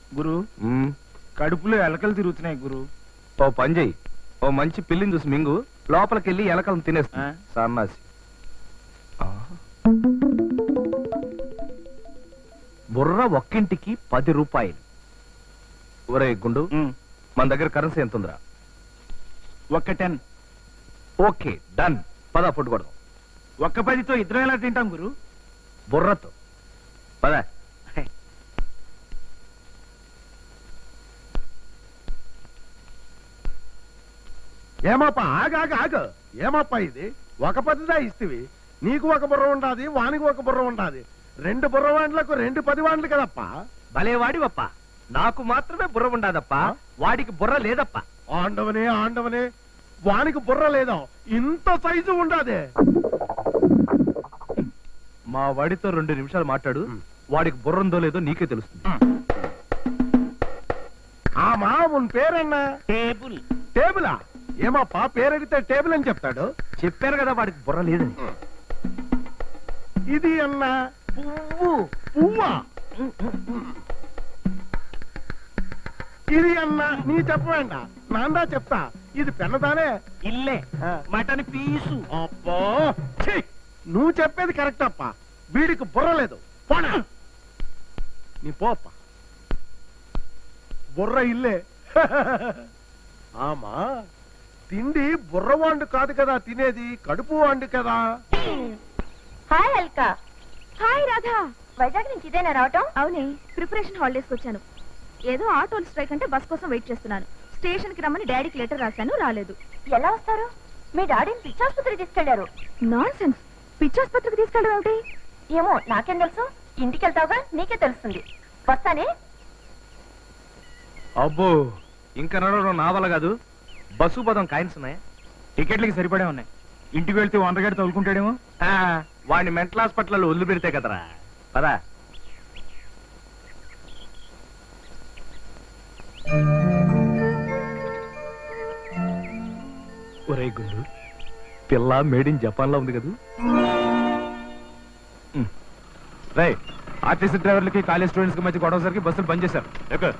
గురు మ్మ్. కడుపులో ఎలకలు తిరుగుతున్నాయి గురు ఓ పని చెయ్యి ఓ మంచి పిల్లిని చూసి మింగు లోపలికెళ్ళి ఎలకలను తినేస్తా ఆ? సన్నాసి ఆ. బుర్ర ఒక్కింటికి పది రూపాయలు ఒరే గుండు ఉమ్, మన దగ్గర కరెన్సీ ఎంత ఉందిరా ఒక్క టెన్ ఓకే డన్ పద ఫుడ్ కొడదాం ఒక్క పదితో ఇద్దరం ఎలా తింటాం గురు బుర్రతో పద ఏమప్ప ఆగాగ ఆగ ఏమప్ప ఇది ఒక పదిదా ఇస్తివి నీకు ఒక బుర్ర ఉండాది వానికి ఒక బుర్ర ఉండాది రెండు బుర్ర వాండ్లకు రెండు పది వాండ్లు కదప్ప భలేవాడి వప్ప నాకు మాత్రమే బుర్ర ఉండాదప్ప వాడికి బుర్ర లేదప్ప ఆండవనే ఆండవనే వానికి బుర్ర లేదా ఇంత సైజు ఉండాదే మా వాడితో రెండు నిమిషాలు మాట్లాడు వాడికి బుర్ర ఉందో లేదో నీకే తెలుస్తుంది ఆమా ఉన్ పేరన్నా టేబుల్ టేబులా ఏమప్పా పేరడితే టేబుల్ అని చెప్తాడు చెప్పాను కదా వాడికి బుర్ర లేదని ఇది అన్నా పువ్వు పువ్వా ఇది అన్నా నీ చెప్పవేండ నాందా చెప్తా ఇది పెన్నదానే ఇల్లే ఆ. మటన్ పీసు అబ్బో ఛీ! నువ్వు చెప్పేది కరెక్ట్ అప్ప వీడికి బుర్ర లేదు పోనా నీ పోప్ప బుర్ర ఇల్లే ఆమా తిండి బుర్ర వాండు కాదు కదా తినేది కడుపు వాండు కదా హాయ్ అల్కా హాయ్ రాధా వైజాగ్ నుంచి ఇదేనా రావటం అవునే ప్రిపరేషన్ హాలిడేస్ వచ్చాను ఏదో ఆటోలు స్ట్రైక్ అంటే బస్ కోసం వెయిట్ చేస్తున్నాను స్టేషన్ కి రమ్మని డాడీకి లెటర్ రాశాను రాలేదు ఎలా వస్తారు మీ డాడీని పిచ్చాసుపత్రికి తీసుకెళ్లారు నాన్ సెన్స్ పిచ్చాసుపత్రికి తీసుకెళ్ళడం ఏమిటి ఏమో నాకేం తెలుసు ఇంటికి వెళ్తావుగా నీకే తెలుస్తుంది వస్తానే అబ్బో ఇంకా నడవడం నా వల్ల కాదు బస్సు పదం కాయిన్స్ ఉన్నాయా టికెట్లకి సరిపడే ఉన్నాయి ఇంటికి వెళ్తే వంద గడి తగులుకుంటాడేమో ఆ, వాడిని మెంటల్ హాస్పిటల్లో ఒళ్ళు పెడితే కదరా పదా ఒరే గుండు పిల్ల మేడ్ ఇన్ జపాన్ లో ఉంది కదా రై ఆర్టీసీ డ్రైవర్లకి కాలేజ్ స్టూడెంట్స్ కి మధ్య గొడవ సరికి బస్సులు బంద్ చేశారు ఎక్కు.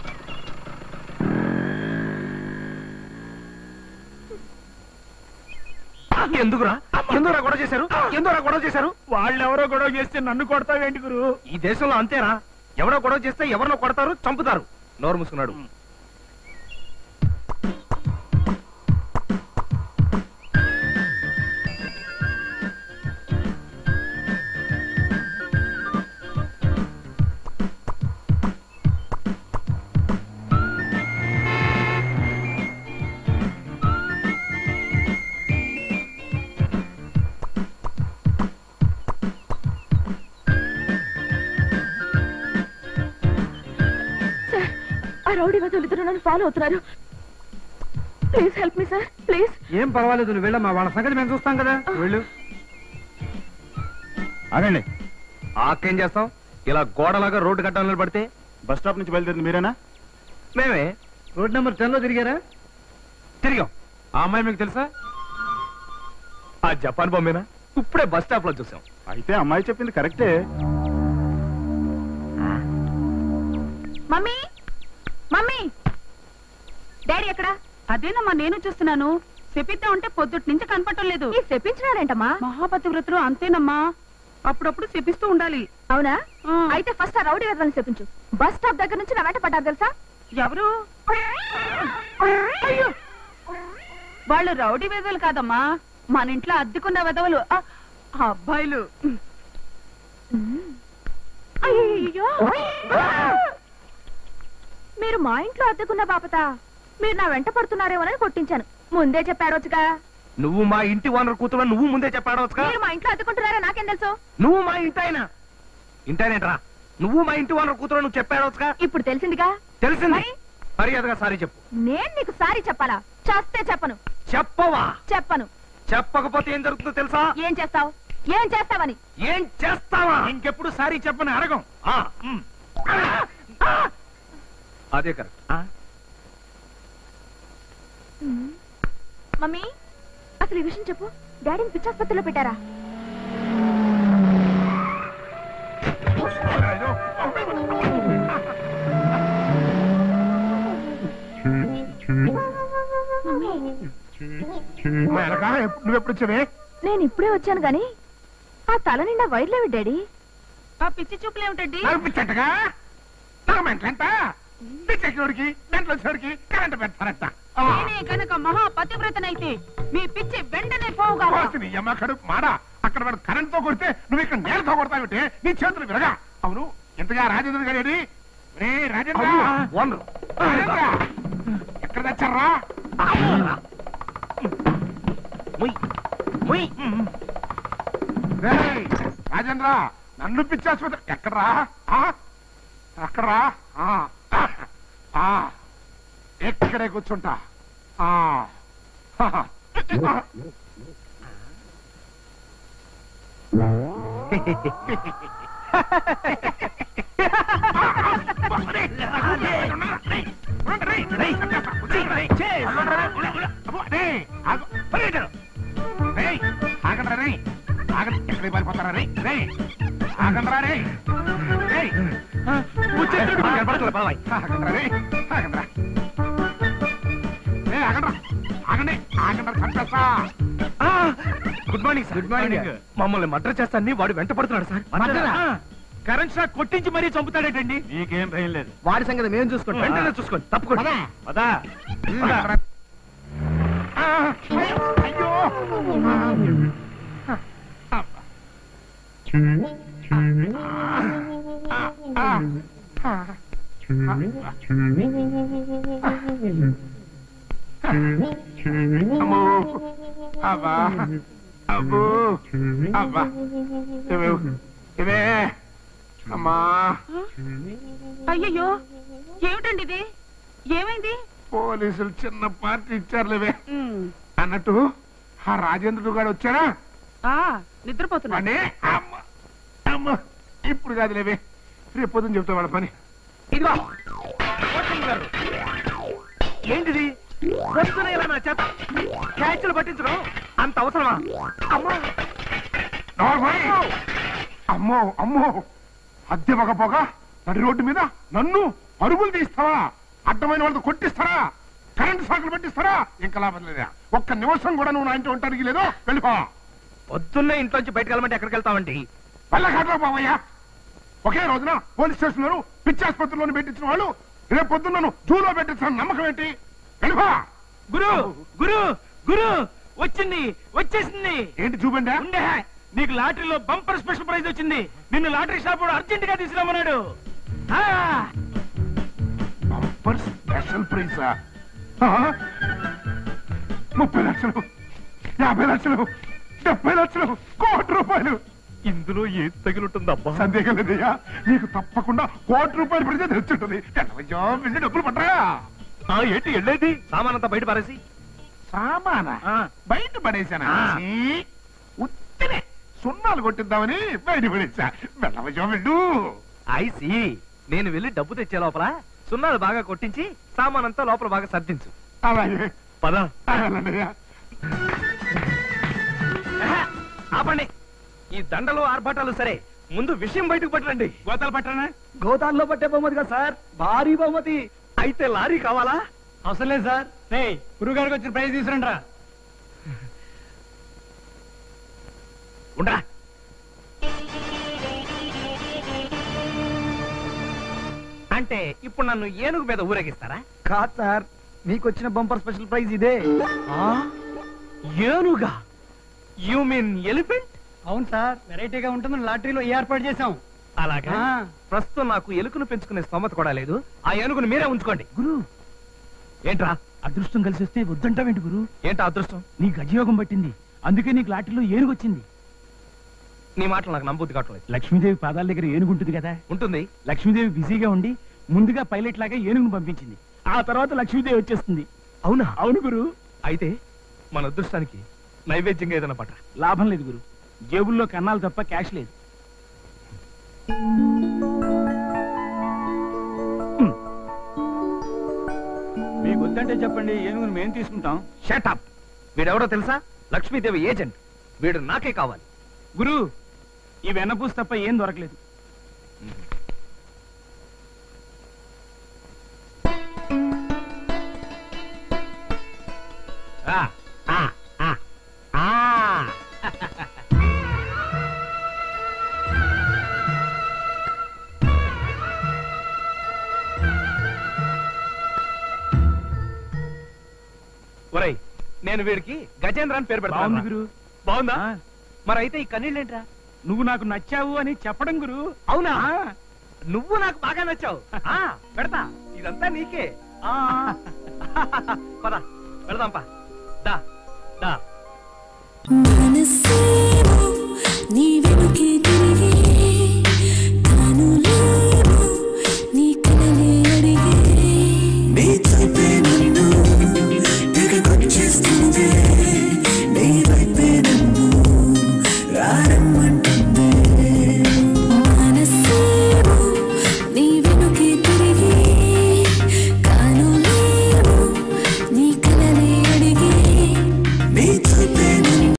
ఎందుకురా ఎందుకురా గొడవ చేశారు ఎందుకురా గొడవ చేశారు వాళ్ళెవరో గొడవ చేస్తే నన్ను కొడతావేంటి గురు ఈ దేశంలో అంతేరా ఎవరో గొడవ చేస్తే ఎవరినో కొడతారు చంపుతారు నోరు మూసుకున్నాడు సార్ ఆ రౌడీ వదులు ఇద్దరు నన్ను ఫాలో అవుతున్నారు please help me sir please ఏం పర్వాలేదు నువ్వు వెళ్ళమ్మా వాళ్ళ సంగతి మేము చూస్తాం కదా వెళ్ళు ఆగండి ఆకేం చేస్తాం ఇలా గోడలాగా రోడ్డు కట్టాలని పడితే బస్ స్టాప్ నుంచి బయలుదేరింది మీరేనా మేమే రోడ్ నెంబర్ టెన్ లో తిరిగారా తిరిగాం ఆ అమ్మాయి మీకు తెలుసా ఆ జపాన్ బొమ్మేనా ఇప్పుడే బస్ స్టాప్ లో చూసాం అయితే అమ్మాయి చెప్పింది కరెక్టే మమ్మీ మమ్మీ డాడీ ఎక్కడా అదేనమ్మా నేను చూస్తున్నాను చెప్పిద్దాం అంటే పొద్దుటి నుంచి కనపడటం లేదు ఈ చెప్పించినారేంటమ్మా మహాపతి వ్రతులు అంతేనమ్మా అప్పుడప్పుడు చెప్పిస్తూ ఉండాలి అవునా ఆ. అయితే ఫస్ట్ ఆ రౌడీ వదలని చెప్పించు బస్ స్టాప్ దగ్గర నుంచి నా వెంట పడ్డారు తెలుసా ఎవరు అయ్యో వాళ్ళు రౌడీ వెదవులు కాదమ్మా మన ఇంట్లో అద్దెకున్న వెదవులు ఆ, ఆ అబ్బాయిలు అయ్యో మీరు మా ఇంట్లో అద్దెకున్న బాపత మీరు నా వెంట పడుతున్నారేమోనని కొట్టించాను ముందే చెప్పాడొచ్చుగా నువ్వు మా ఇంటి ఓనర్ కూతురు నువ్వు ముందే చెప్పాడవచ్చుగా మీరు మా ఇంట్లో అద్దెకుంటున్నారా నాకేం తెలుసు నువ్వు మా ఇంటాయన ఇంటాయనేట్రా నువ్వు మా ఇంటి ఓనర్ కూతురు నువ్వు చెప్పాడవచ్చుగా ఇప్పుడు తెలిసిందిగా తెలిసింది మరి? మర్యాదగా సారీ చెప్పు నేను నీకు సారీ చెప్పాలా చేస్తే చెప్పను చెప్పవా చెప్పను చెప్పకపోతే ఏం జరుగుతుందో తెలుసా ఏం చేస్తావు ఏం చేస్తావని ఏం చేస్తావా ఇంకెప్పుడు సారీ చెప్పని అడగం ఆ, ఉమ్. అదే కరెక్ట్ మమ్మీ అసలు ఈ విషయం చెప్పు డాడీని పిచ్చాసుపత్రిలో పెట్టారా మేనకా నువ్వు ఎప్పుడు వచ్చావే నేను ఇప్పుడే వచ్చాను గాని ఆ తల నిండా వైర్లేవి డాడీ ఆ పిచ్చి చూపులు ఏమిటండి నాకు పిచ్చటగా నాకు మెంటలంట పిచ్చెక్కినోడికి మెంటలు వచ్చినోడికి కరెంట్ పెడతారంట ఆ, నేనే కనుక మహా పతివ్రతనైతే మీ పిచ్చి వెంటనే పోవుగా వాసిని అమ్మ కడుపు మాడ అక్కడ వాడు కరెంట్ తో కొడితే నువ్వు ఇక్కడ నేలతో కొడతావుంటే నీ చేతులు విరగా అవును ఎంతగా రాజేంద్ర గారి రే రాజేంద్ర రాజేంద్ర ఎక్కడ తెచ్చారా రేయ్, రాజేంద్ర నన్ను పిచ్చాసుపత్రి ఎక్కడరా ఆ? అక్కడరా ఆ, ఆ, ఎక్కడే కూర్చుంటా ఆ, హహ. ఎక్కడికి పారిపోతారా రే రే ఆగండ్రా రే రేయ్. ఆగండ్రా రే ఆగండ్రా రే ఆగండ్రా ఆగండి ఆగండ్రా చంపేస్తా గుడ్ మార్నింగ్ గుడ్ మార్నింగ్ మమ్మల్ని మర్డర్ చేస్తాన్ని వాడు వెంట పడుతున్నాడు సార్ కరెంట్ షాక్ కొట్టించి మరీ చంపుతాడేటండి నీకేం భయం లేదు వాడి సంగతి మేము చూసుకోండి వెంటనే చూసుకోండి తప్పకుండా పదా ఆగండ్రా. ఆ, అయ్యో అమ్మో అబ్బా అబ్బో అబ్బా ఇవే ఇవే అమ్మా అయ్యయ్యో ఏమిటండి ఇది ఏమైంది పోలీసులు చిన్న పార్టీ ఇచ్చారులేవే అన్నట్టు ఆ రాజేంద్రుడు గారు వచ్చారా ఆ నిద్రపోతున్నా వాడిని అమ్మ అమ్మ ఇప్పుడు కాదు లేవే రేపు పొద్దున చెప్తా వాళ్ళ పని ఇదిగో కోటయ్య గారు. ఏంటిది పొద్దున ఇలా నా చేత క్యాచ్లు పట్టించడం అంత అవసరమా అమ్మా నోర్మై! అమ్మో అమ్మో అద్దె మగ పొగ నడి రోడ్డు మీద నన్ను పరుగులు తీస్తావా అడ్డమైన వాళ్ళతో కొట్టిస్తారా కరెంటు సాకులు పెట్టిస్తారా ఇంకా లాభం లేదా ఒక్క నిమిషం కూడా నువ్వు నా ఇంటి ఉండటానికి లేదో వెళ్ళిపో పొద్దున్నే ఇంట్లోంచి బయటకు వెళ్ళమంటే ఎక్కడికి వెళ్తామండి వెళ్ళకాట్లో పోవయ్యా ఒకే రోజున పోలీస్ స్టేషన్ లో పిచ్చి ఆసుపత్రిలోని పెట్టించిన వాళ్ళు రేపు పొద్దున్న నన్ను జూలో పెట్టించిన నమ్మకం ఏంటి వెళ్ళిపో గురు గురు గురు వచ్చింది వచ్చేసింది ఏంటి చూపండి ఉండే నీకు లాటరీలో బంపర్ స్పెషల్ ప్రైజ్ వచ్చింది నిన్ను లాటరీ షాప్ అర్జెంట్ గా తీసుకురమ్మన్నాడు ఆ, బంపర్ స్పెషల్ ప్రైజ్ ముప్పై లక్షలు యాభై లక్షలు డెబ్బై లక్షలు కోటి రూపాయలు ఇందులో ఏది తగిలింటుందబ్బా సందేహం లేదయ్యా నీకు తప్పకుండా కోటి రూపాయలు పడితే తెచ్చుంటుంది ఎనభైయో వెళ్ళి డబ్బులు పట్టరా ఆ, ఏంటి వెళ్ళేది సామానంతా బయట పారేసి సామానా ఆ. బయట పడేశానా ఆ. ఛీ, ఉత్తినే సున్నాలు కొట్టిద్దామని బయట పడేసా వెళ్ళవయ్యో వెళ్ళు ఐసి నేను వెళ్ళి డబ్బు తెచ్చే లోపల సున్నాలు బాగా కొట్టించి సామానంతా లోపల బాగా సర్దించు అలాగే పద అలాగేనయ్యా. ఆపండి ఈ దండలు ఆర్భాటాలు సరే ముందు విషయం బయటకు పట్టండి గోతాలు పట్టనా గోదాల్లో పట్టే బహుమతి కదా సార్ భారీ బహుమతి అయితే లారీ కావాలా అవసరం లేదు సార్ రే గురువు గారికి వచ్చిన ప్రైజ్ తీసుకురండి రా ఉండరా అంటే ఇప్పుడు నన్ను ఏనుగు మీద ఊరేగిస్తారా కాదు సార్ మీకు వచ్చిన బంపర్ స్పెషల్ ప్రైజ్ ఇదే ఏనుగా యు మీన్ ఎలిఫెంట్ అవును సార్ వెరైటీగా ఉంటుందని లాటరీలో ఏర్పాటు చేశాం అలాగా ఆ. ప్రస్తుతం నాకు ఎలుకను పెంచుకునే స్తోమత కూడా లేదు ఆ ఏనుగును మీరే ఉంచుకోండి గురు ఏంట్రా అదృష్టం కలిసి వస్తే వద్దంటావేంటి గురు ఏంటా అదృష్టం నీ గజయోగం పట్టింది అందుకే నీకు లాటరీలో ఏనుగు వచ్చింది నీ మాటలు నాకు నమ్మబుద్ధి కావట్లేదు లక్ష్మీదేవి పాదాల దగ్గర ఏనుగు ఉంటుంది కదా ఉంటుంది లక్ష్మీదేవి బిజీగా ఉండి ముందుగా పైలట్ లాగా ఏనుగును పంపించింది ఆ తర్వాత లక్ష్మీదేవి వచ్చేస్తుంది అవునా అవును గురు అయితే మన అదృష్టానికి నైవేద్యంగా ఏదైనా పట్ట లాభం లేదు గురు జేబుల్లో కన్నాలు తప్ప క్యాష్ లేదు మీకు వద్దంటే చెప్పండి ఏనుగును మేము తీసుకుంటాం షటప్ వీడెవడో తెలుసా లక్ష్మీదేవి ఏజెంట్ వీడు నాకే కావాలి గురు ఈ వెన్నపూస తప్ప ఏం దొరకలేదు ఆ, ఆ, ఆ. నేను వీడికి గజేంద్ర అని పేరు బాగుంది పెడతాను గురు బాగుందా ఆ, మరి అయితే ఈ కన్నీళ్ళేంట్రా నువ్వు నాకు నచ్చావు అని చెప్పడం గురు అవునా ఆ, నువ్వు నాకు బాగా నచ్చావు ఆ పెడతా ఇదంతా నీకే ఆ. పద పెడదాంపా దా దా మనసేమో నీ వెనుకే తిరిగి